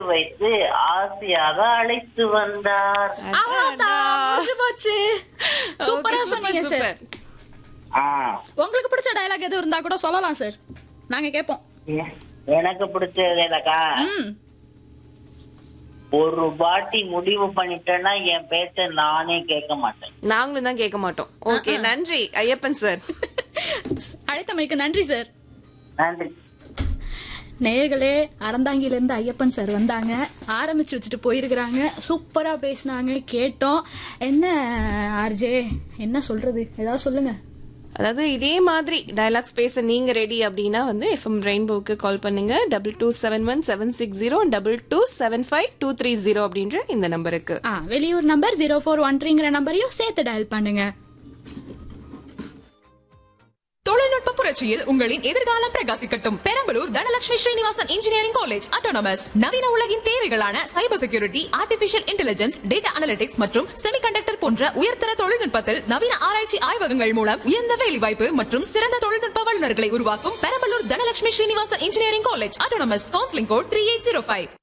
வைத்து ஆசையாக அழைத்து வந்தார் அவ்வளவுதான், முடிஞ்சு போச்சு சூப்பரா Okay, super, சொன்னீங்க சார் super. ஆ உங்களுக்கு பிடிச்ச டயலாக் எதுவும் இருந்தா கூட சொல்லலாம் சார் நாங்க கேட்போம் எ- எனக்கு பிடிச்சதுலக்கா ம் ஒரு வாட்டி முடிவு பண்ணிட்டேன்னா என் பேச்ச நானே கேட்க மாட்டேன் நாங்களும் தான் கேட்க மாட்டோம் ஓகே நன்றி ஐயப்பன் சார் அழைத்தமைக்கு நன்றி சார் நன்றி நேயர்களே அறந்தாங்கில இருந்து ஐயப்பன் சார் வந்தாங்க ஆரம்பிச்சு வச்சுட்டு போயிருக்கிறாங்க சூப்பரா பேசினாங்க கேட்டோம் என்ன ஆர்ஜே என்ன சொல்றது ஏதாவது சொல்லுங்க அதாவது இதே மாதிரி டயலாக்ஸ் பேச நீங்க ரெடி அப்படின்னா வந்து எஃப்எம் ரெயின்போக்கு கால் பண்ணுங்க double two seven one seven six zero double two seven five two three zero அப்படின்ற இந்த நம்பருக்கு ஆ வெளியூர் நம்பர் ஜீரோ ஃபோர் ஒன் த்ரீங்கிற நம்பரையும் சேர்த்து டயல் பண்ணுங்க தொழில்நுட்ப புரட்சியில் உங்களின் எதிர்காலம் பிரகாசிக்கட்டும் Perambalur Dhanalakshmi Srinivasan engineering college autonomous நவீன உலகின் தேவைகளான cyber security artificial intelligence data analytics மற்றும் செமிகண்டக்டர் போன்ற உயர்தர தொழில்நுட்பத்தில் நவீன ஆராய்ச்சி ஆய்வகங்கள் மூலம் உயர்ந்த வேலைவாய்ப்பு மற்றும் சிறந்த தொழில்நுட்ப வல்லுநர்களை உருவாக்கும் Perambalur Dhanalakshmi Srinivasan engineering college autonomous counselling code three eight zero five